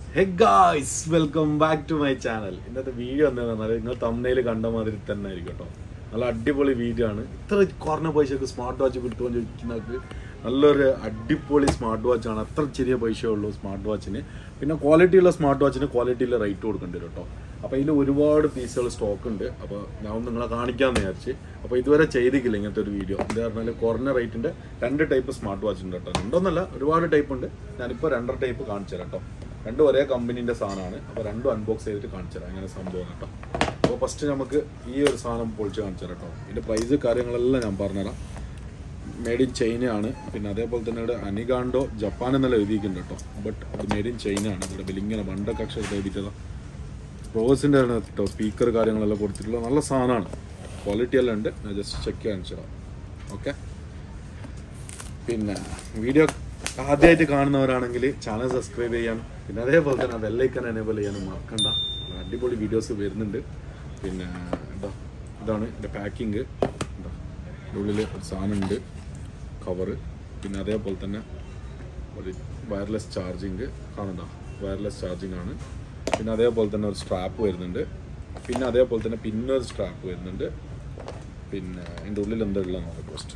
He guys welcome back to my channel ഇന്നത്തെ video എന്താണെന്ന് പറഞ്ഞാൽ നിങ്ങൾ തമ്മനയിൽ കണ്ട മാതിരി തന്നെ ആയിരിക്കും കേട്ടോ നല്ല അടിപൊളി വീഡിയോ ആണ് ഇത്ര കുറഞ്ഞ പൈസക്ക് സ്മാർട്ട് വാച്ച് കിട്ടുമെന്ന് ചോദിക്കുന്നവർക്ക് നല്ലൊരു അടിപൊളി സ്മാർട്ട് വാച്ച് ആണ് അത്ര ചെറിയ പൈസയേ ഉള്ളൂ സ്മാർട്ട് വാച്ചിന് പിന്നെ ക്വാളിറ്റിയുള്ള സ്മാർട്ട് വാച്ചിന് ക്വാളിറ്റിയുള്ള റേറ്റ് കൊടുക്കേണ്ടി വരും കേട്ടോ അപ്പോൾ ഇതിൽ ഒരുപാട് പീസുകൾ സ്റ്റോക്ക് ഉണ്ട് അപ്പോൾ ഞാൻ ഒന്ന് നിങ്ങളെ കാണിക്കാമെന്ന് വിചാരിച്ച് അപ്പോൾ ഇതുവരെ ചെയ്തിട്ടില്ല ഇങ്ങനത്തെ ഒരു വീഡിയോ എന്താ പറഞ്ഞാൽ കുറഞ്ഞ റേറ്റിൻ്റെ രണ്ട് ടൈപ്പ് സ്മാർട്ട് വാച്ച് ഉണ്ട് കേട്ടോ രണ്ടൊന്നല്ല ഒരുപാട് ടൈപ്പ് ഉണ്ട് ഞാനിപ്പോൾ രണ്ടര ടൈപ്പ് കാണിച്ചു തരാം കേട്ടോ രണ്ടും ഒരേ കമ്പനീൻ്റെ സാധനമാണ് അപ്പോൾ രണ്ടും അൺബോക്സ് ചെയ്തിട്ട് കാണിച്ചു തരാം അങ്ങനെ സംഭവം കേട്ടോ അപ്പോൾ ഫസ്റ്റ് നമുക്ക് ഈ ഒരു സാധനം പൊളിച്ച് കാണിച്ചു തരാം കേട്ടോ ഇതിൻ്റെ പ്രൈസ് കാര്യങ്ങളെല്ലാം ഞാൻ പറഞ്ഞുതരാം മെയ്ഡ് ഇൻ ചൈനയാണ് പിന്നെ അതേപോലെ തന്നെ ഇവിടെ അനിഗാണ്ടോ ജപ്പാൻ എന്നല്ല എഴുതിയിട്ടുണ്ട് കേട്ടോ ബട്ട് അത് മെയ്ഡ് ഇൻ ചൈനയാണ് ഇവിടെ വലിങ്ങനെ പണ്ടൊക്കെ അക്ഷരത്തിൽ എഴുതിച്ചതാണ് റോസിൻ്റെ ആണ് കേട്ടോ സ്പീക്കർ കാര്യങ്ങളെല്ലാം കൊടുത്തിട്ടുള്ള നല്ല സാധനമാണ് ക്വാളിറ്റി എല്ലാം ഉണ്ട് ഞാൻ ജസ്റ്റ് ചെക്ക് കാണിച്ചു തരാം ഓക്കെ പിന്നെ വീഡിയോ ആദ്യമായിട്ട് കാണുന്നവരാണെങ്കിൽ ചാനൽ സബ്സ്ക്രൈബ് ചെയ്യാൻ പിന്നെ അതേപോലെ തന്നെ ബെല്ലൈക്കൻ എനേബിൾ ചെയ്യാനും മറക്കണ്ട അടിപൊളി വീഡിയോസ് വരുന്നുണ്ട് പിന്നെ എന്താ ഇതാണ് എൻ്റെ പാക്കിങ് എന്താ ഇതിൻ്റെ ഉള്ളിൽ ഒരു സാധനമുണ്ട് കവറ് പിന്നെ അതേപോലെ തന്നെ ഒരു വയർലെസ് ചാർജിങ് കാണണ്ട വയർലെസ് ചാർജിങ് ആണ് പിന്നെ അതേപോലെ തന്നെ ഒരു സ്ട്രാപ്പ് വരുന്നുണ്ട് പിന്നെ അതേപോലെ തന്നെ പിന്നെ ഒരു സ്ട്രാപ്പ് വരുന്നുണ്ട് പിന്നെ അതിൻ്റെ ഉള്ളിൽ എന്താ ഉള്ളത് നോക്കാം ഫസ്റ്റ്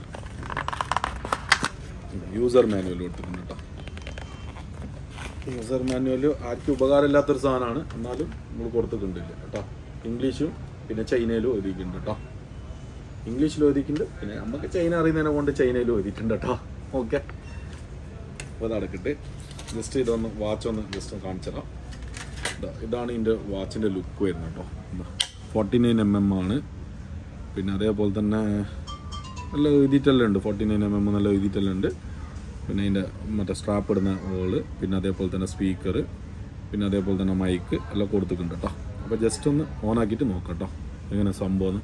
യൂസർ മാനുവൽ കൊടുത്തിട്ടുണ്ട് കേട്ടോ യൂസർ മാനുവൽ ആർക്കും ഉപകാരമില്ലാത്തൊരു സാധനമാണ് എന്നാലും നമ്മൾ കൊടുത്തിട്ടുണ്ട് കേട്ടോ ഇംഗ്ലീഷും പിന്നെ ചൈനയിലും എഴുതിയിട്ടുണ്ട് കേട്ടോ ഇംഗ്ലീഷിലും എഴുതിയിട്ടുണ്ട് പിന്നെ നമുക്ക് ചൈന അറിയുന്നതിനെ കൊണ്ട് ചൈനയിലും എഴുതിയിട്ടുണ്ട് കേട്ടോ ഓക്കെ അപ്പോൾ നടക്കട്ടെ ജസ്റ്റ് ഇതൊന്ന് വാച്ച് ഒന്ന് ജസ്റ്റ് ഒന്ന് കാണിച്ചു തരാം ഇതാ, ഇതാണ് ഇതിൻ്റെ വാച്ചിൻ്റെ ലുക്ക് വരുന്നത് കേട്ടോ എന്താ ഫോർട്ടി നയൻ എം എം ആണ് പിന്നെ അതേപോലെ തന്നെ നല്ല എഴുതിയിട്ടെല്ലാം ഉണ്ട് ഫോർട്ടി നയൻ എം എം നല്ല എഴുതിയിട്ടെല്ലാം ഉണ്ട് പിന്നെ അതിൻ്റെ മറ്റേ സ്ട്രാപ്പ് ഇടുന്ന ഹോള് പിന്നെ അതേപോലെ തന്നെ സ്പീക്കർ പിന്നെ അതേപോലെ തന്നെ മൈക്ക് എല്ലാം കൊടുത്തിട്ടുണ്ട് കേട്ടോ അപ്പോൾ ജസ്റ്റ് ഒന്ന് ഓൺ ആക്കിയിട്ട് നോക്കാം കേട്ടോ എങ്ങനെ സംഭവം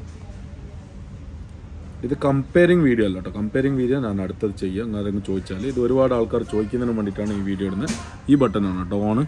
ഇത് കമ്പയറിങ് വീഡിയോ അല്ല കേട്ടോ കമ്പയറിങ് വീഡിയോ ഞാൻ അടുത്തത് ചെയ്യാം അങ്ങനെ ആരെങ്കിലും ചോദിച്ചാൽ ഇത് ഒരുപാട് ആൾക്കാർ ചോദിക്കുന്നതിന് വേണ്ടിയിട്ടാണ് ഈ വീഡിയോ ഇടുന്നത് ഈ ബട്ടണാണ് കേട്ടോ ഓണ്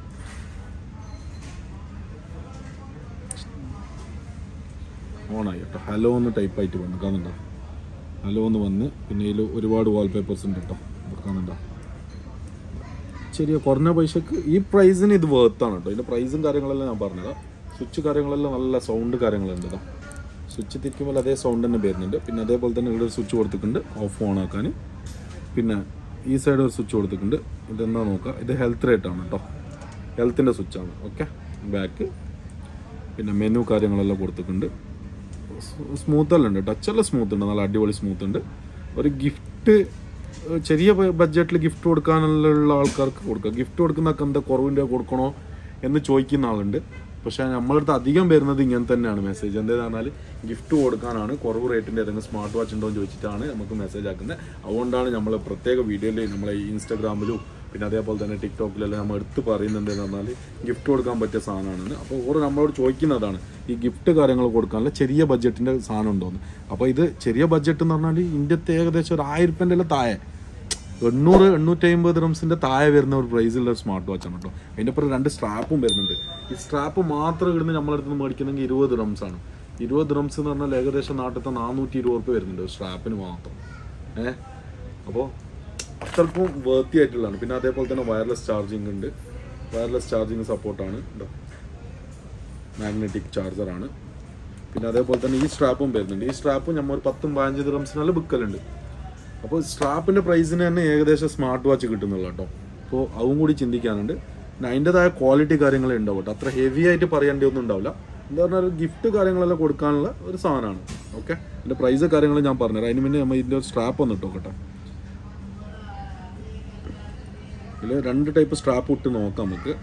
ഓണായി കേട്ടോ ഹലോ എന്ന് ടൈപ്പ് ആയിട്ട് വന്നു കാണുന്നുണ്ടോ ഹലോ എന്ന് വന്ന് പിന്നെ ഇതിൽ ഒരുപാട് വാൾപേപ്പേഴ്സ് ഉണ്ട് കേട്ടോ ഇത് കാണുന്നുണ്ടോ ചെറിയ കുറഞ്ഞ പൈസക്ക് ഈ പ്രൈസിന് ഇത് വേർത്താണ് കേട്ടോ ഇതിൻ്റെ പ്രൈസും കാര്യങ്ങളെല്ലാം ഞാൻ പറഞ്ഞതാ സ്വിച്ച് കാര്യങ്ങളെല്ലാം നല്ല സൗണ്ട് കാര്യങ്ങളുണ്ട് കേട്ടോ സ്വിച്ച് തിരിക്കുമ്പോൾ അതേ സൗണ്ട് തന്നെ വരുന്നുണ്ട് പിന്നെ അതേപോലെ തന്നെ ഇവിടെ ഒരു സ്വിച്ച് കൊടുത്തിട്ടുണ്ട് ഓഫ് ഓൺ ആക്കാൻ പിന്നെ ഈ സൈഡ് ഒരു സ്വിച്ച് കൊടുത്തിട്ടുണ്ട് ഇതെന്താ നോക്കുക ഇത് ഹെൽത്ത് റേറ്റ് ആണ് കേട്ടോ ഹെൽത്തിൻ്റെ സ്വിച്ചാണ് ഓക്കെ ബാക്ക് പിന്നെ മെനു കാര്യങ്ങളെല്ലാം കൊടുത്തിട്ടുണ്ട് സ്മൂത്ത് എല്ലാം ഉണ്ട് ടച്ച് എല്ലാം സ്മൂത്ത് ഉണ്ട് നല്ല അടിപൊളി സ്മൂത്ത് ഉണ്ട് ഒരു ഗിഫ്റ്റ് ചെറിയ ബഡ്ജറ്റിൽ ഗിഫ്റ്റ് കൊടുക്കാനുള്ള ആൾക്കാർക്ക് കൊടുക്കുക ഗിഫ്റ്റ് കൊടുക്കുന്നതൊക്കെ എന്താ കുറവിൻ്റെ കൊടുക്കണോ എന്ന് ചോദിക്കുന്ന ആളുണ്ട് പക്ഷേ നമ്മളടുത്ത് അധികം വരുന്നത് ഇങ്ങനെ തന്നെയാണ് മെസ്സേജ് എന്താണെന്ന് പറഞ്ഞാൽ ഗിഫ്റ്റ് കൊടുക്കാനാണ് കുറവ് റേറ്റിൻ്റെ ഏതെങ്കിലും സ്മാർട്ട് വാച്ച് ഉണ്ടോ എന്ന് ചോദിച്ചിട്ടാണ് നമുക്ക് മെസ്സേജ് ആക്കുന്നത് അതുകൊണ്ടാണ് നമ്മൾ പ്രത്യേക വീഡിയോയിൽ നമ്മളെ ഈ ഇൻസ്റ്റാഗ്രാമിലും പിന്നെ അതേപോലെ തന്നെ ടിക്ടോക്കിലെല്ലാം നമ്മൾ എടുത്ത് പറയുന്നുണ്ട് എന്ന് പറഞ്ഞാൽ ഗിഫ്റ്റ് കൊടുക്കാൻ പറ്റിയ സാധനമാണെന്ന് അപ്പോൾ ഓരോ നമ്മളോട് ചോദിക്കുന്നതാണ് ഈ ഗിഫ്റ്റ് കാര്യങ്ങൾ കൊടുക്കാനുള്ള ചെറിയ ബഡ്ജറ്റിൻ്റെ സാധനം ഉണ്ടോന്ന് അപ്പോൾ ഇത് ചെറിയ ബഡ്ജറ്റ് എന്ന് പറഞ്ഞാൽ ഇന്ത്യത്തെ ഏകദേശം ഒരു ആയിരം രൂപൻ്റെ എല്ലാം താഴെ എണ്ണൂറ് എണ്ണൂറ്റി അമ്പത് റംസിന്റെ താഴെ വരുന്ന ഒരു പ്രൈസുള്ള സ്മാർട്ട് വാച്ച് ആണ് കേട്ടോ അതിൻ്റെ അപ്പുറം രണ്ട് സ്ട്രാപ്പും വരുന്നുണ്ട് ഈ സ്ട്രാപ്പ് മാത്രം ഇടുന്ന നമ്മളടുത്ത് നിന്ന് മേടിക്കണമെങ്കിൽ ഇരുപത് റംസ് ആണ് ഇരുപത് റംസ് എന്ന് പറഞ്ഞാൽ ഏകദേശം നാട്ടിലത്തെ നാനൂറ്റി ഇരുപത് റുപ്യ വരുന്നുണ്ട് ഒരു സ്ട്രാപ്പിന് മാത്രം ഏഹ് അപ്പോൾ അത്രക്കും വേർത്തി ആയിട്ടുള്ളതാണ് പിന്നെ അതേപോലെ തന്നെ വയർലെസ് ചാർജിങ് ഉണ്ട് വയർലെസ് ചാർജിങ് സപ്പോർട്ടാണ് കേട്ടോ മാഗ്നറ്റിക് ചാർജറാണ് പിന്നെ അതേപോലെ തന്നെ ഈ സ്ട്രാപ്പും വരുന്നുണ്ട് ഈ സ്ട്രാപ്പും നമ്മൾ ഒരു പത്തും പതിനഞ്ച് റംസിനെല്ലാം വിൽക്കലുണ്ട് അപ്പോൾ സ്ട്രാപ്പിൻ്റെ പ്രൈസിന് തന്നെ ഏകദേശം സ്മാർട്ട് വാച്ച് കിട്ടുന്നുള്ളൂ കേട്ടോ അപ്പോൾ അതും കൂടി ചിന്തിക്കാനുണ്ട് പിന്നെ അതിൻ്റെതായ ക്വാളിറ്റി കാര്യങ്ങളെ ഉണ്ടാവും കേട്ടോ അത്ര ഹെവി ആയിട്ട് പറയേണ്ടി ഒന്നും ഉണ്ടാവില്ല എന്താ പറഞ്ഞാൽ ഗിഫ്റ്റ് കാര്യങ്ങളെല്ലാം കൊടുക്കാനുള്ള ഒരു സാധനമാണ് ഓക്കെ അതിൻ്റെ പ്രൈസ് കാര്യങ്ങൾ ഞാൻ പറഞ്ഞുതരാം അതിന് മുന്നേ നമ്മൾ ഇതിൻ്റെ ഒരു സ്ട്രാപ്പ് ഒന്ന് ഇട്ടോ കേട്ടോ ഇതിൽ രണ്ട് ടൈപ്പ് സ്ട്രാപ്പ് ഇട്ട് നോക്കാം നമുക്ക്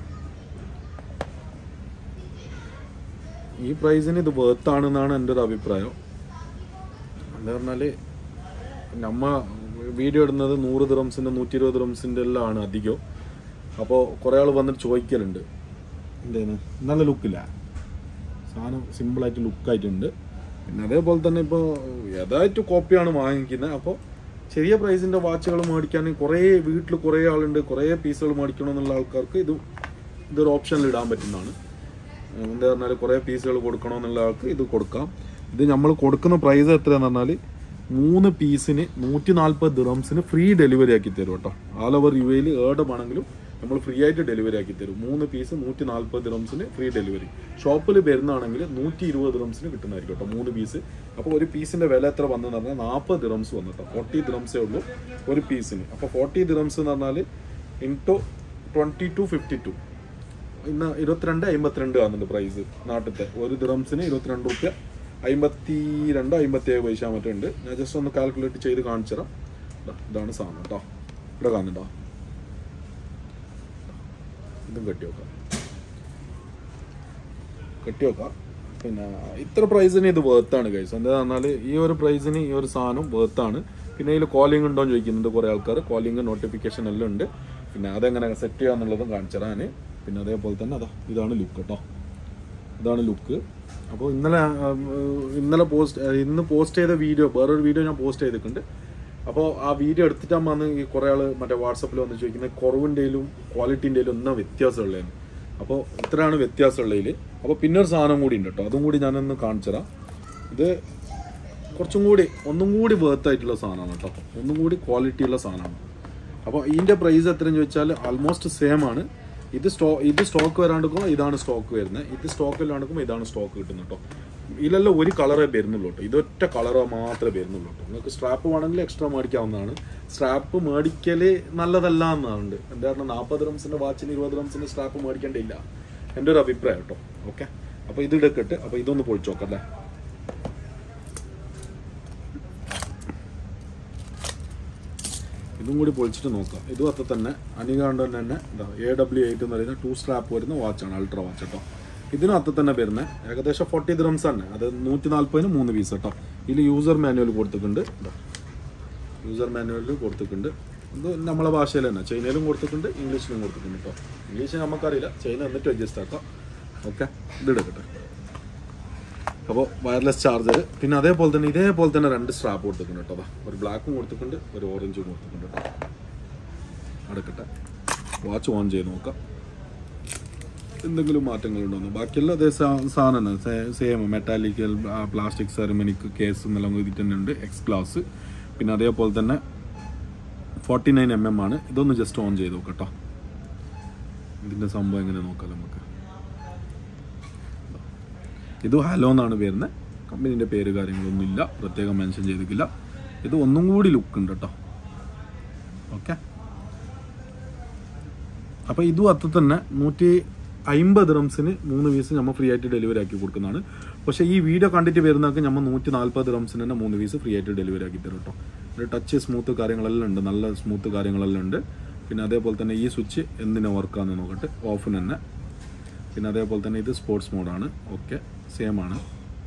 ഈ പ്രൈസിന് ഇത് വേർത്ത് ആണെന്നാണ് എൻ്റെ ഒരു അഭിപ്രായം എന്താ പറഞ്ഞാൽ നമ്മ വീഡിയോ ഇടുന്നത് നൂറ് ദിറംസിൻ്റെ നൂറ്റി ഇരുപത് ദിറംസിൻ്റെ എല്ലാം ആണ് അധികം അപ്പോൾ കുറേ ആൾ വന്നിട്ട് ചോദിക്കലുണ്ട് എന്തേന്ന് നല്ല ലുക്കില്ല സാധനം സിമ്പിളായിട്ട് ലുക്കായിട്ടുണ്ട് പിന്നെ അതേപോലെ തന്നെ ഇപ്പോൾ യഥായിട്ട് കോപ്പിയാണ് വാങ്ങിക്കുന്നത് അപ്പോൾ ചെറിയ പ്രൈസിൻ്റെ വാച്ചുകൾ മേടിക്കാൻ കുറേ വീട്ടിൽ കുറേ ആളുണ്ട് കുറേ പീസുകൾ മേടിക്കണമെന്നുള്ള ആൾക്കാർക്ക് ഇത് ഇതൊരു ഓപ്ഷനിൽ ഇടാൻ പറ്റുന്നതാണ് എന്താ പറഞ്ഞാൽ കുറേ പീസുകൾ കൊടുക്കണമെന്നുള്ള ആൾക്ക് ഇത് കൊടുക്കാം ഇത് നമ്മൾ കൊടുക്കുന്ന പ്രൈസ് എത്രയാന്ന് പറഞ്ഞാൽ മൂന്ന് പീസിന് നൂറ്റി നാൽപ്പത് ദിറംസിന് ഫ്രീ ഡെലിവറി ആക്കി തരും കേട്ടോ ആൾ ഓവർ യു എയിൽ ഏടെ വേണമെങ്കിലും നമ്മൾ ഫ്രീ ആയിട്ട് ഡെലിവറി ആക്കി തരും മൂന്ന് പീസ് നൂറ്റി നാൽപ്പത് ദിറംസിന് ഫ്രീ ഡെലിവറി ഷോപ്പിൽ വരുന്നതാണെങ്കിൽ നൂറ്റി ഇരുപത് ദിറംസിന് കിട്ടുന്നതായിരിക്കും കേട്ടോ മൂന്ന് പീസ് അപ്പോൾ ഒരു പീസിന്റെ വില എത്ര വന്നെന്ന് പറഞ്ഞാൽ നാൽപ്പത് ദിറംസ് വന്നു കേട്ടോ ഫോർട്ടി ദിറംസേ ഉള്ളൂ ഒരു പീസിന് അപ്പോൾ ഫോർട്ടി ദിറംസ് എന്ന് പറഞ്ഞാൽ into twenty two fifty two ഇന്ന് ഇരുപത്തിരണ്ട് അമ്പത്തിരണ്ട് ആണെന്നുണ്ട് പ്രൈസ് നാട്ടിലത്തെ ഒരു ദിറംസിന് ഇരുപത്തിരണ്ട് റുപ്യ അമ്പത്തി രണ്ടോ അമ്പത്തി ഏഴ് പൈസ മറ്റോ ഉണ്ട് ഞാൻ ജസ്റ്റ് ഒന്ന് കാൽക്കുലേറ്റ് ചെയ്ത് കാണിച്ചു തരാം ദാ, ഇതാണ് സാധനം കേട്ടോ ഇവിടെ കാണുന്നുണ്ടോ ഇതും കെട്ടി വെക്കാം കെട്ടി വെക്കാം പിന്നെ ഇത്ര പ്രൈസിന് ഇത് വേർത്താണ് കൈസ് എന്താ പറഞ്ഞാൽ ഈ ഒരു പ്രൈസിന് ഈ ഒരു സാധനം വേർത്താണ് പിന്നെ ഇതിൽ കോളിംഗ് ഉണ്ടോ എന്ന് ചോദിക്കുന്നുണ്ട് കുറേ ആൾക്കാർ കോളിംഗ് നോട്ടിഫിക്കേഷൻ എല്ലാം ഉണ്ട് പിന്നെ അതെങ്ങനെ സെറ്റ് ചെയ്യാന്നുള്ളതും കാണിച്ചു തരാൻ പിന്നെ അതേപോലെ തന്നെ അതാ ഇതാണ് ലുക്ക് കേട്ടോ ഇതാണ് ലുക്ക് അപ്പോൾ ഇന്നലെ ആ, ഇന്നലെ പോസ്റ്റ് ഇന്ന് പോസ്റ്റ് ചെയ്ത വീഡിയോ വേറൊരു വീഡിയോ ഞാൻ പോസ്റ്റ് ചെയ്തിട്ടുണ്ട് അപ്പോൾ ആ വീഡിയോ എടുത്തിട്ടാകുമ്പോൾ അന്ന് ഈ കുറേ ആൾ മറ്റേ വാട്സപ്പിൽ വന്ന് ചോദിക്കുന്നത് കുറവിൻ്റെയിലും ക്വാളിറ്റിൻ്റെയിലും ഒന്നും വ്യത്യാസമുള്ളതെന്ന് അപ്പോൾ ഇത്രയാണ് വ്യത്യാസമുള്ളതിൽ അപ്പോൾ പിന്നെ ഒരു സാധനം കൂടി ഉണ്ട് കേട്ടോ അതും കൂടി ഞാനൊന്ന് കാണിച്ചു തരാം ഇത് കുറച്ചും കൂടി ഒന്നും കൂടി വേർത്ത് ആയിട്ടുള്ള സാധനമാണ് കേട്ടോ ഒന്നും കൂടി ക്വാളിറ്റി ഉള്ള സാധനമാണ് അപ്പോൾ ഇതിൻ്റെ പ്രൈസ് എത്രയെന്ന് ചോദിച്ചാൽ ആൾമോസ്റ്റ് സെയിം ആണ് ഇത് സ്റ്റോ ഇത് സ്റ്റോക്ക് വരാണ്ടിരിക്കുമ്പോൾ ഇതാണ് സ്റ്റോക്ക് വരുന്നത് ഇത് സ്റ്റോക്ക് ഇല്ലാണ്ടിരിക്കുമ്പോൾ ഇതാണ് സ്റ്റോക്ക് കിട്ടുന്നത് കേട്ടോ ഇതിലെല്ലാം ഒരു കളറേ വരുന്നുള്ളൂ കേട്ടോ ഇതൊറ്റ കളറ് മാത്രമേ വരുന്നുള്ളൂ കേട്ടോ നിങ്ങൾക്ക് സ്ട്രാപ്പ് വേണമെങ്കിൽ എക്സ്ട്രാ മേടിക്കാവുന്നതാണ് സ്ട്രാപ്പ് മേടിക്കല് നല്ലതല്ല എന്നാണ് എന്താ പറഞ്ഞാൽ നാൽപ്പത് റംസിൻ്റെ വാച്ചിന് ഇരുപത് റംസിൻ്റെ സ്ട്രാപ്പ് മേടിക്കേണ്ടിയില്ല എൻ്റെ ഒരു അഭിപ്രായം കേട്ടോ ഓക്കെ അപ്പോൾ ഇത് എടുക്കട്ട് അപ്പോൾ ഇതൊന്ന് പൊളിച്ചു നോക്കാം അല്ലേ ഇതും കൂടി പൊളിച്ചിട്ട് നോക്കാം ഇതും അത്ര തന്നെ അനികാണ്ട് തന്നെ എന്താ എ ഡബ്ല്യു എയ്റ്റ് എന്ന് പറയുന്ന ടു സ്ട്രാപ്പ് വരുന്ന വാച്ചാണ് അൾട്രാ വാച്ച് കേട്ടോ ഇതിനും അത്ര തന്നെ വരുന്നത് ഏകദേശം ഫോർട്ടി ദ്രംസ് തന്നെ അത് നൂറ്റി നാൽപ്പതിന് മൂന്ന് പീസ് കേട്ടോ ഇതിൽ യൂസർ മാനുവൽ കൊടുത്തിട്ടുണ്ട് യൂസർ മാനുവലിൽ കൊടുത്തിട്ടുണ്ട് ഇത് നമ്മളെ ഭാഷയിൽ തന്നെ ചൈനയിലും കൊടുത്തിട്ടുണ്ട് ഇംഗ്ലീഷിലും കൊടുത്തിട്ടുണ്ട് കേട്ടോ ഇംഗ്ലീഷ് നമുക്കറിയില്ല ചൈന എന്നിട്ട് അഡ്ജസ്റ്റ് ആക്കാം ഓക്കെ ഇത് എടുക്കട്ടെ അപ്പോൾ വയർലെസ് ചാർജർ പിന്നെ അതേപോലെ തന്നെ ഇതേപോലെ തന്നെ രണ്ട് സ്ട്രാപ്പ് കൊടുത്തിട്ടുണ്ട് കേട്ടോ ദാ. ഒരു ബ്ലാക്കും കൊടുത്തിട്ടുണ്ട് ഒരു ഓറഞ്ചും കൊടുത്തിട്ടുണ്ട് കേട്ടോ അടക്കട്ടെ വാച്ച് ഓൺ ചെയ്ത് നോക്കാം എന്തെങ്കിലും മാറ്റങ്ങളുണ്ടോന്ന് ബാക്കിയെല്ലാം അതേ സാ- സാധനം തന്നെ same metallical plastic ceramic case എന്നെല്ലാം എഴുതിയിട്ട് തന്നെ ഉണ്ട് എക്സ് ഗ്ലാസ് പിന്നെ അതേപോലെ തന്നെ ഫോർട്ടി നയൻ എം എം ആണ് ഇതൊന്ന് ജസ്റ്റ് ഓൺ ചെയ്ത് നോക്കട്ടോ ഇതിൻ്റെ സംഭവം എങ്ങനെ നോക്കാം നമുക്ക് ഇത് ഹലോ എന്നാണ് വരുന്നത് കമ്പനീൻ്റെ പേര് കാര്യങ്ങളൊന്നും ഇല്ല പ്രത്യേകം മെൻഷൻ ചെയ്തിട്ടില്ല ഇത് ഒന്നും കൂടി ലുക്ക് ഉണ്ട് കേട്ടോ ഓക്കെ അപ്പോൾ ഇതും അത്ര തന്നെ നൂറ്റി അമ്പത് റംസിന് മൂന്ന് പീസ് നമ്മൾ ഫ്രീ ആയിട്ട് ഡെലിവറി ആക്കി കൊടുക്കുന്നതാണ് പക്ഷേ ഈ വീഡിയോ കണ്ടിട്ട് വരുന്നതൊക്കെ നമ്മൾ നൂറ്റി നാൽപ്പത് റംസിന് തന്നെ മൂന്ന് പീസ് ഫ്രീ ആയിട്ട് ഡെലിവറി ആക്കി തരും കേട്ടോ ഒരു ടച്ച് സ്മൂത്ത് കാര്യങ്ങളെല്ലാം ഉണ്ട് നല്ല സ്മൂത്ത് കാര്യങ്ങളെല്ലാം ഉണ്ട് പിന്നെ അതേപോലെ തന്നെ ഈ സ്വിച്ച് എന്തിനാ വർക്കാന്ന് നോക്കട്ടെ ഓഫിന് തന്നെ പിന്നെ അതേപോലെ തന്നെ ഇത് സ്പോർട്സ് മോഡാണ് ഓക്കെ സെയിം ആണ്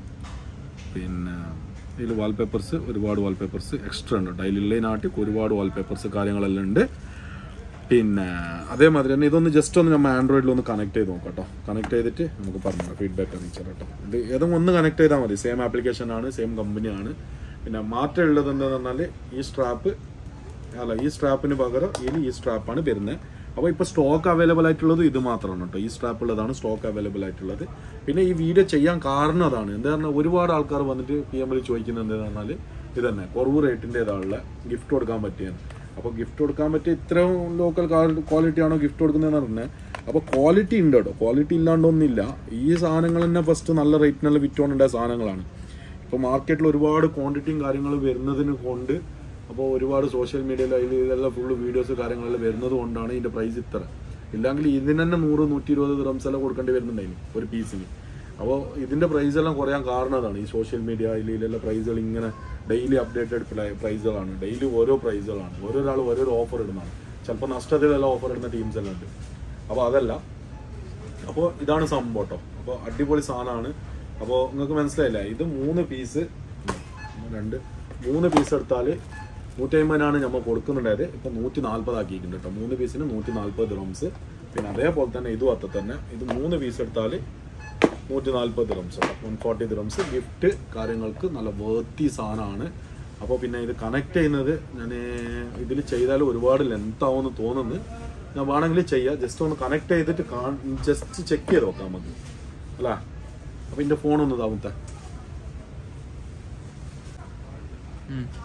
പിന്നെ ഇതിൽ വാൾപേപ്പേഴ്സ് ഒരുപാട് വാൾപേപ്പേഴ്സ് എക്സ്ട്രാ ഉണ്ട് കേട്ടോ അതിലുള്ളതിനാട്ടി ഒരുപാട് വാൾപേപ്പേഴ്സ് കാര്യങ്ങളെല്ലാം ഉണ്ട് പിന്നെ അതേമാതിരി തന്നെ ഇതൊന്ന് ജസ്റ്റ് ഒന്ന് നമ്മൾ ആൻഡ്രോയിഡിൽ ഒന്ന് കണക്ട് ചെയ്ത് നോക്കാം കേട്ടോ കണക്ട് ചെയ്തിട്ട് നമുക്ക് പറഞ്ഞു ഫീഡ്ബാക്ക് അറിയിച്ചാൽ കേട്ടോ ഇത് ഏതും ഒന്ന് കണക്ട് ചെയ്താൽ മതി സെയിം ആപ്ലിക്കേഷൻ ആണ് സെയിം കമ്പനിയാണ് പിന്നെ മാറ്റം ഉള്ളത് എന്താണെന്ന് പറഞ്ഞാൽ ഈ സ്ട്രാപ്പ് അല്ല ഈ സ്ട്രാപ്പിന് പകരം ഇതിൽ ഈ സ്ട്രാപ്പാണ് വരുന്നത് അപ്പോൾ ഇപ്പോൾ സ്റ്റോക്ക് അവൈലബിൾ ആയിട്ടുള്ളത് ഇത് മാത്രമാണ് കേട്ടോ ഈ സ്ട്രാപ്പ് ഉള്ളതാണ് സ്റ്റോക്ക് അവൈലബിൾ ആയിട്ടുള്ളത് പിന്നെ ഈ വീഡിയോ ചെയ്യാൻ കാരണം അതാണ് എന്താ പറഞ്ഞാൽ ഒരുപാട് ആൾക്കാർ വന്നിട്ട് പി എമ്മിൽ ചോദിക്കുന്നത് എന്താണെന്ന് പറഞ്ഞാൽ ഇത് തന്നെ കുറവ് റേറ്റിൻ്റെതാണുള്ള ഗിഫ്റ്റ് കൊടുക്കാൻ പറ്റിയാണ് അപ്പോൾ ഗിഫ്റ്റ് കൊടുക്കാൻ പറ്റിയ ഇത്രയും ലോക്കൽ ക്വാളിറ്റി ആണോ ഗിഫ്റ്റ് കൊടുക്കുന്നതെന്ന് പറഞ്ഞാൽ അപ്പോൾ ക്വാളിറ്റി ഉണ്ട് കേട്ടോ ക്വാളിറ്റി ഇല്ലാണ്ടൊന്നുമില്ല ഈ സാധനങ്ങൾ തന്നെ ഫസ്റ്റ് നല്ല റേറ്റിനുള്ള വിറ്റുകൊണ്ടുണ്ടായ സാധനങ്ങളാണ് ഇപ്പോൾ മാർക്കറ്റിൽ ഒരുപാട് ക്വാണ്ടിറ്റിയും കാര്യങ്ങൾ വരുന്നതിന് കൊണ്ട് അപ്പോൾ ഒരുപാട് സോഷ്യൽ മീഡിയയിൽ അതിൽ ഇതെല്ലാം ഫുള്ള് വീഡിയോസ് കാര്യങ്ങളെല്ലാം വരുന്നത് കൊണ്ടാണ് ഇതിൻ്റെ പ്രൈസ് ഇത്ര ഇല്ലെങ്കിൽ ഇതിന് തന്നെ നൂറ് നൂറ്റി ഇരുപത് ദ്രംസ് എല്ലാം കൊടുക്കേണ്ടി വരുന്നുണ്ടായിരുന്നു ഒരു പീസിന് അപ്പോൾ ഇതിൻ്റെ പ്രൈസ് എല്ലാം കുറയാൻ കാരണം അതാണ് ഈ സോഷ്യൽ മീഡിയ ഇതിലെല്ലാം പ്രൈസുകൾ ഇങ്ങനെ ഡെയിലി അപ്ഡേറ്റഡ് പ്രൈസുകളാണ് ഡെയിലി ഓരോ പ്രൈസുകളാണ് ഓരോരാൾ ഓരോരോ ഓഫർ ഇടുന്നതാണ് ചിലപ്പോൾ നഷ്ടത്തിലെല്ലാം ഓഫർ ഇടുന്ന ടീംസ് എല്ലാം ഉണ്ട് അപ്പോൾ അതല്ല അപ്പോൾ ഇതാണ് സംഭവം കേട്ടോ അപ്പോൾ അടിപൊളി സാധനമാണ് അപ്പോൾ നിങ്ങൾക്ക് മനസ്സിലായില്ല ഇത് മൂന്ന് പീസ് രണ്ട് മൂന്ന് പീസ് എടുത്താൽ നൂറ്റി അമ്പതിനാണ് നമ്മൾ കൊടുക്കുന്നുണ്ടായത് ഇപ്പം നൂറ്റി നാൽപ്പത് ആക്കിയിട്ടുണ്ട് കേട്ടോ മൂന്ന് പീസിന് നൂറ്റി നാൽപ്പത് ഡ്രംസ് പിന്നെ അതേപോലെ തന്നെ ഇതും അത്ര തന്നെ ഇത് മൂന്ന് പീസ് എടുത്താൽ നൂറ്റി നാൽപ്പത് ഡ്രംസ് കേട്ടോ വൺ ഫോർട്ടി ഡ്രംസ് ഗിഫ്റ്റ് കാര്യങ്ങൾക്ക് നല്ല വേർത്തി സാധനമാണ് അപ്പോൾ പിന്നെ ഇത് കണക്ട് ചെയ്യുന്നത് ഞാൻ ഇതിൽ ചെയ്താൽ ഒരുപാട് ലെങ്ത് ആവുമെന്ന് തോന്നുന്നു ഞാൻ വേണമെങ്കിൽ ചെയ്യാം ജസ്റ്റ് ഒന്ന് കണക്ട് ചെയ്തിട്ട് ജസ്റ്റ് ചെക്ക് ചെയ്ത് നോക്കാം നമുക്ക് അല്ല അപ്പോൾ എൻ്റെ ഫോൺ ഒന്ന് താമത്തെ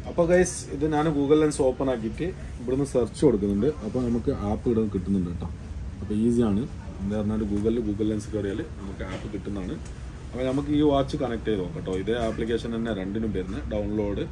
അപ്പോൾ ഗൈസ് ഇത് ഞാൻ ഗൂഗിൾ ലെൻസ് ഓപ്പൺ ആക്കിയിട്ട് ഇവിടുന്ന് സെർച്ച് കൊടുക്കുന്നുണ്ട് അപ്പോൾ നമുക്ക് ആപ്പ് ഇവിടെ കിട്ടുന്നുണ്ട് കേട്ടോ അപ്പോൾ ഈസിയാണ് എന്താ പറഞ്ഞാൽ ഗൂഗിളിൽ ഗൂഗിൾ ലെൻസ് കയറിയാൽ നമുക്ക് ആപ്പ് കിട്ടുന്നതാണ് അപ്പോൾ നമുക്ക് ഈ വാച്ച് കണക്ട് ചെയ്ത് നോക്കാം കേട്ടോ ഇതേ ആപ്ലിക്കേഷൻ തന്നെ രണ്ടിനും വരുന്നത് ഡൗൺലോഡ്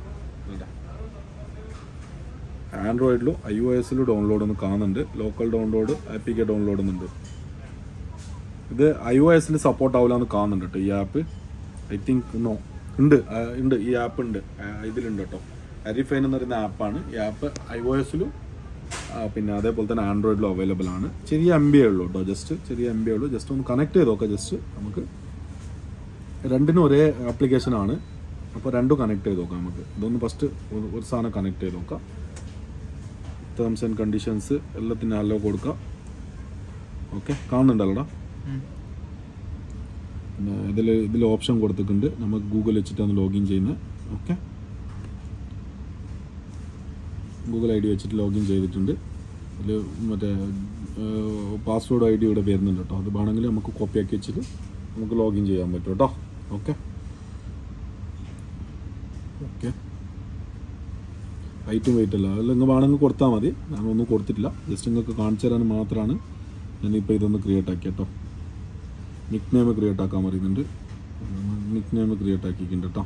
ആൻഡ്രോയിഡിലും ഐ ഒ എസിലും ഡൗൺലോഡ് ഒന്ന് കാണുന്നുണ്ട് ലോക്കൽ ഡൗൺലോഡ് ആപ്പിക്ക് ഡൗൺലോഡ് എന്നുണ്ട് ഇത് ഐ ഒ എസിൽ സപ്പോർട്ട് ആവില്ല എന്ന് കാണുന്നുണ്ട് കേട്ടോ ഈ ആപ്പ് ഐ തിങ്ക് നോ ഉണ്ട് ആ, ഉണ്ട് ഈ ആപ്പ് ഉണ്ട് ആ, ഇതിലുണ്ട് കേട്ടോ അരിഫൈൻ എന്ന് പറയുന്ന ആപ്പാണ് ഈ ആപ്പ് ഐ ഒ എസിലും പിന്നെ അതേപോലെ തന്നെ ആൻഡ്രോയിഡിലും അവൈലബിൾ ആണ് ചെറിയ എം ബി ഉള്ളൂ കേട്ടോ ജസ്റ്റ് ചെറിയ എം ബി ഉള്ളൂ ജസ്റ്റ് ഒന്ന് കണക്ട് ചെയ്ത് നോക്കാം ജസ്റ്റ് നമുക്ക് രണ്ടിനും ഒരേ ആപ്ലിക്കേഷൻ ആണ് അപ്പോൾ രണ്ടും കണക്ട് ചെയ്ത് നോക്കാം നമുക്ക് ഇതൊന്ന് ഫസ്റ്റ് ഒരു സാധനം കണക്ട് ചെയ്ത് നോക്കാം ടേംസ് ആൻഡ് കണ്ടീഷൻസ് എല്ലാത്തിനും അലോ കൊടുക്കാം ഓക്കെ കാണുന്നുണ്ടല്ലോടാ പിന്നെ ഇതിൽ ഇതിൽ ഓപ്ഷൻ കൊടുത്തിട്ടുണ്ട് നമുക്ക് ഗൂഗിൾ വെച്ചിട്ടാണ് ലോഗിൻ ചെയ്യുന്നത് ഓക്കെ ഗൂഗിൾ ഐ ഡി വെച്ചിട്ട് ലോഗിൻ ചെയ്തിട്ടുണ്ട് അതിൽ മറ്റേ പാസ്വേഡ് ഐ ഡി ഇവിടെ വരുന്നുണ്ട് കേട്ടോ അത് വേണമെങ്കിൽ നമുക്ക് കോപ്പി ആക്കി വെച്ചിട്ട് നമുക്ക് ലോഗിൻ ചെയ്യാൻ പറ്റും കേട്ടോ ഓക്കെ ഓക്കെ ഹൈറ്റും വെയിറ്റ് അല്ല അതെല്ലാം നിങ്ങൾ വേണമെങ്കിൽ കൊടുത്താൽ മതി ഞാനൊന്നും കൊടുത്തിട്ടില്ല ജസ്റ്റ് നിങ്ങൾക്ക് കാണിച്ചു തരാൻ മാത്രമാണ് ഞാനിപ്പോൾ ഇതൊന്ന് ക്രിയേറ്റ് ആക്കി കേട്ടോ നിക് നെയിം ക്രിയേറ്റ് ആക്കാൻ പറയുന്നുണ്ട് നിക് നെയിം ക്രിയേറ്റ് ആക്കിയിട്ടുണ്ട് കേട്ടോ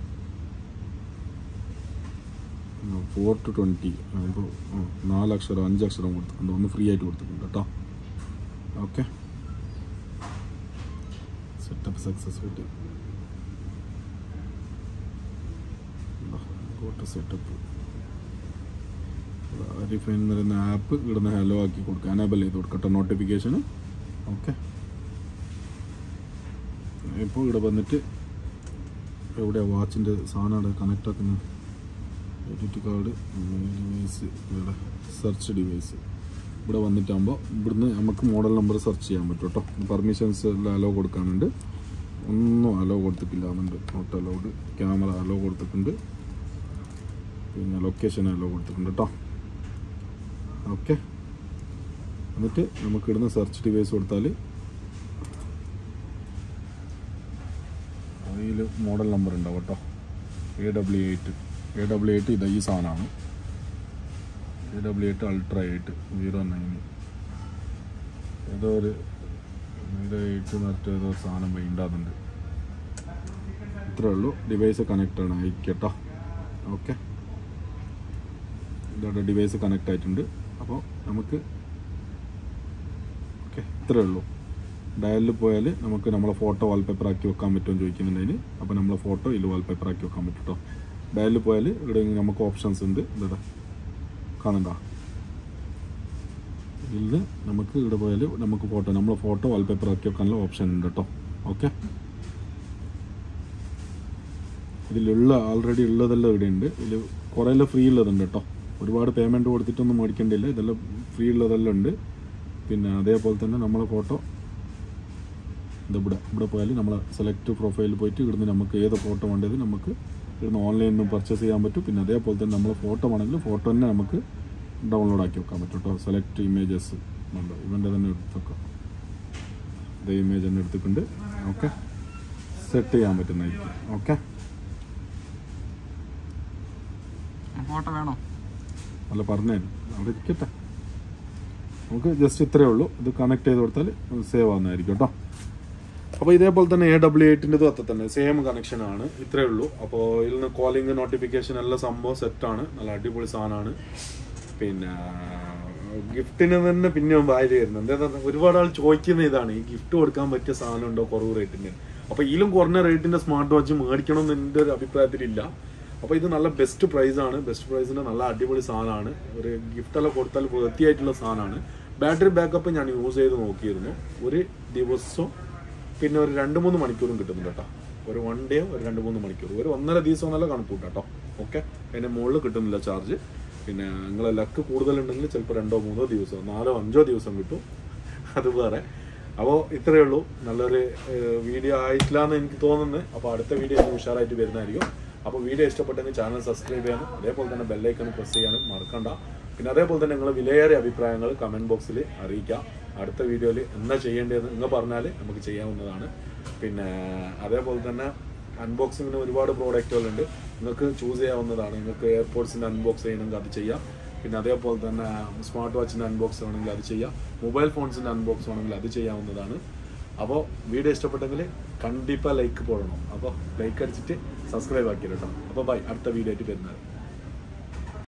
ഫോർ ടു ട്വൻറ്റി അപ്പോൾ നാലക്ഷരം അഞ്ചക്ഷരം കൊടുത്തിട്ടുണ്ട് ഒന്ന് ഫ്രീ ആയിട്ട് കൊടുത്തിട്ടുണ്ട് കേട്ടോ okay setup successful got setup refine എന്ന് പറയുന്ന ആപ്പ് ഇവിടുന്ന് ഹലോ ആക്കി കൊടുക്കുക അനേബിൾ ചെയ്ത് കൊടുക്കട്ടെ നോട്ടിഫിക്കേഷന് ഓക്കെ ഇപ്പോൾ ഇവിടെ വന്നിട്ട് എവിടെയാ വാച്ചിൻ്റെ സാധനം അവിടെ കണക്ട് ആക്കുന്നത് എഡിറ്റ് കാർഡ് ഡിവൈസ് ഇവിടെ സെർച്ച് ഡിവൈസ് ഇവിടെ വന്നിട്ടാകുമ്പോൾ ഇവിടുന്ന് നമുക്ക് മോഡൽ നമ്പർ സെർച്ച് ചെയ്യാൻ പറ്റും കേട്ടോ പെർമിഷൻസ് എല്ലാം അലോ കൊടുക്കാനുണ്ട് ഒന്നും അലോ കൊടുത്തിട്ടില്ല എന്നുണ്ട് നോട്ട് അലൗഡ് ക്യാമറ അലോ കൊടുത്തിട്ടുണ്ട് പിന്നെ ലൊക്കേഷൻ അലോ കൊടുത്തിട്ടുണ്ട് കേട്ടോ ഓക്കെ എന്നിട്ട് നമുക്ക് ഇടുന്ന സെർച്ച് ഡിവൈസ് കൊടുത്താൽ അതിൽ മോഡൽ നമ്പർ ഉണ്ടാവും കേട്ടോ A W eight A W eight ഇത് ഈ സാധനമാണ് A W eight ultra eight zero nine ഏതോ ഒരു സീറോ എയ്റ്റ് എന്നിട്ട് ഏതോ ഒരു സാധനം വേണ്ടാകുന്നുണ്ട് ഇത്രേ ഉള്ളൂ ഡിവൈസ് കണക്ട് ആണ് അയക്കട്ടോ ഓക്കെ ഇതോടെ ഡിവൈസ് കണക്ട് ആയിട്ടുണ്ട് അപ്പോൾ നമുക്ക് ഓക്കെ ഇത്രേ ഉള്ളൂ ഡയലിൽ പോയാൽ നമുക്ക് നമ്മളെ ഫോട്ടോ വാൾപേപ്പർ ആക്കി വെക്കാൻ പറ്റുമെന്ന് ചോദിക്കുന്നുണ്ടതിന് അപ്പോൾ നമ്മളെ ഫോട്ടോ ഇതിൽ വാൾപേപ്പർ ആക്കി വെക്കാൻ പറ്റും കേട്ടോ ഡയലിൽ പോയാൽ ഇവിടെ ഇങ്ങനെ നമുക്ക് ഓപ്ഷൻസ് ഉണ്ട് ഇവിടെ കാണണ്ട ഇതിൽ നമുക്ക് ഇവിടെ പോയാൽ നമുക്ക് ഫോട്ടോ നമ്മളെ ഫോട്ടോ വാൾപേപ്പർ ആക്കി വെക്കാനുള്ള ഓപ്ഷൻ ഉണ്ട് കേട്ടോ ഓക്കെ ഇതിലുള്ള ആൾറെഡി ഉള്ളതെല്ലാം ഇവിടെ ഉണ്ട് ഇതിൽ കുറേ എല്ലാം ഫ്രീ ഉള്ളതുണ്ട് കേട്ടോ ഒരുപാട് പേയ്മെൻറ്റ് കൊടുത്തിട്ടൊന്നും മേടിക്കേണ്ടില്ല ഇതെല്ലാം ഫ്രീ ഉള്ളതെല്ലാം ഉണ്ട് പിന്നെ അതേപോലെ തന്നെ നമ്മളെ ഫോട്ടോ ഇത് ഇവിടെ ഇവിടെ പോയാൽ നമ്മൾ സെലക്ട് പ്രൊഫൈലിൽ പോയിട്ട് ഇവിടുന്ന് നമുക്ക് ഏത് ഫോട്ടോ വേണ്ടത് നമുക്ക് ഇവിടുന്ന് ഓൺലൈനിൽ നിന്ന് പർച്ചേസ് ചെയ്യാൻ പറ്റും പിന്നെ അതേപോലെ തന്നെ നമ്മളെ ഫോട്ടോ വേണമെങ്കിൽ ഫോട്ടോ തന്നെ നമുക്ക് ഡൗൺലോഡ് ആക്കി വെക്കാൻ പറ്റും കേട്ടോ സെലക്ട് ഇമേജസ് ഉണ്ട് ഇവൻ്റെ തന്നെ എടുത്തൊക്കെ ഇതേ ഇമേജ് തന്നെ എടുത്തിട്ടുണ്ട് ഓക്കെ സെറ്റ് ചെയ്യാൻ പറ്റുന്നതായിരിക്കും ഓക്കെ ഫോട്ടോ വേണോ അല്ല പറഞ്ഞു അവിടെ ഇരിക്കട്ടെ നമുക്ക് ജസ്റ്റ് ഇത്രയേ ഉള്ളൂ ഇത് കണക്ട് ചെയ്ത് കൊടുത്താൽ സേവ് ആവുന്നതായിരിക്കും കേട്ടോ അപ്പോൾ ഇതേപോലെ തന്നെ എ ഡബ്ല്യു എയ്റ്റിൻ്റെതും അത്ര തന്നെ സെയിം കണക്ഷൻ ആണ് ഇത്രയേ ഉള്ളൂ അപ്പോൾ ഇതിൽ നിന്ന് കോളിംഗ് നോട്ടിഫിക്കേഷൻ എല്ലാം സംഭവം സെറ്റാണ് നല്ല അടിപൊളി സാധനമാണ് പിന്നെ ഗിഫ്റ്റിന് തന്നെ പിന്നെയും വാരി വരുന്നുണ്ട് എന്താ ഒരുപാട് ആൾ ചോദിക്കുന്ന ഇതാണ് ഈ ഗിഫ്റ്റ് കൊടുക്കാൻ പറ്റിയ സാധനം ഉണ്ടോ കുറവ് റേറ്റിന് അപ്പോൾ ഇതിലും കുറഞ്ഞ റേറ്റിന്റെ സ്മാർട്ട് വാച്ച് മേടിക്കണം എന്ന് എൻ്റെ ഒരു അഭിപ്രായത്തിലില്ല അപ്പോൾ ഇത് നല്ല ബെസ്റ്റ് പ്രൈസ് ആണ് ബെസ്റ്റ് പ്രൈസിന് നല്ല അടിപൊളി സാധനമാണ് ഒരു ഗിഫ്റ്റ് എല്ലാം കൊടുത്താൽ വൃത്തിയായിട്ടുള്ള സാധനമാണ് ബാറ്ററി ബാക്കപ്പ് ഞാൻ യൂസ് ചെയ്ത് നോക്കിയിരുന്നു ഒരു ദിവസവും പിന്നെ ഒരു രണ്ട് മൂന്ന് മണിക്കൂറും കിട്ടുന്നുണ്ട് കേട്ടോ ഒരു വൺ ഡേ ഒരു രണ്ട് മൂന്ന് മണിക്കൂർ ഒരു ഒന്നര ദിവസം എന്നല്ല കണക്ക് കൂട്ടാം കേട്ടോ ഓക്കെ അതിൻ്റെ മുകളിൽ കിട്ടുന്നില്ല ചാർജ് പിന്നെ നിങ്ങളെ ലക്ക് കൂടുതലുണ്ടെങ്കിൽ ചിലപ്പോൾ രണ്ടോ മൂന്നോ ദിവസം നാലോ അഞ്ചോ ദിവസം കിട്ടും അത് വേറെ അപ്പോൾ ഇത്രയേ ഉള്ളൂ നല്ലൊരു വീഡിയോ ആയിട്ടില്ല എന്ന് എനിക്ക് തോന്നുന്നത് അപ്പോൾ അടുത്ത വീഡിയോ എനിക്ക് ഉഷാറായിട്ട് വരുന്നതായിരിക്കും അപ്പോൾ വീഡിയോ ഇഷ്ടപ്പെട്ടെങ്കിൽ ചാനൽ സബ്സ്ക്രൈബ് ചെയ്യാനും അതേപോലെ തന്നെ ബെല്ലൈക്കൺ പ്രസ് ചെയ്യാനും മറക്കണ്ട പിന്നെ അതേപോലെ തന്നെ നിങ്ങളെ വിലയേറിയ അഭിപ്രായങ്ങൾ കമൻറ്റ് ബോക്സിൽ അറിയിക്കാം അടുത്ത വീഡിയോയിൽ എന്താ ചെയ്യേണ്ടതെന്ന് നിങ്ങൾ പറഞ്ഞാൽ നമുക്ക് ചെയ്യാവുന്നതാണ് പിന്നെ അതേപോലെ തന്നെ അൺബോക്സിങ്ങിന് ഒരുപാട് പ്രോഡക്റ്റുകളുണ്ട് നിങ്ങൾക്ക് ചൂസ് ചെയ്യാവുന്നതാണ് നിങ്ങൾക്ക് എയർപോർട്സിൻ്റെ അൺബോക്സ് ചെയ്യണമെങ്കിൽ അത് ചെയ്യാം പിന്നെ അതേപോലെ തന്നെ സ്മാർട്ട് വാച്ചിൻ്റെ അൺബോക്സ് വേണമെങ്കിൽ അത് ചെയ്യാം മൊബൈൽ ഫോൺസിൻ്റെ അൺബോക്സ് വേണമെങ്കിൽ അത് ചെയ്യാവുന്നതാണ് അപ്പോൾ വീഡിയോ ഇഷ്ടപ്പെട്ടെങ്കിൽ കണ്ടിപ്പാ ലൈക്ക് പോടണം അപ്പോൾ ലൈക്ക് അടിച്ചിട്ട് സബ്സ്ക്രൈബ് ആക്കി കേട്ടോ അപ്പോൾ ബൈ അടുത്ത വീഡിയോ ആയിട്ട് വരുന്നത്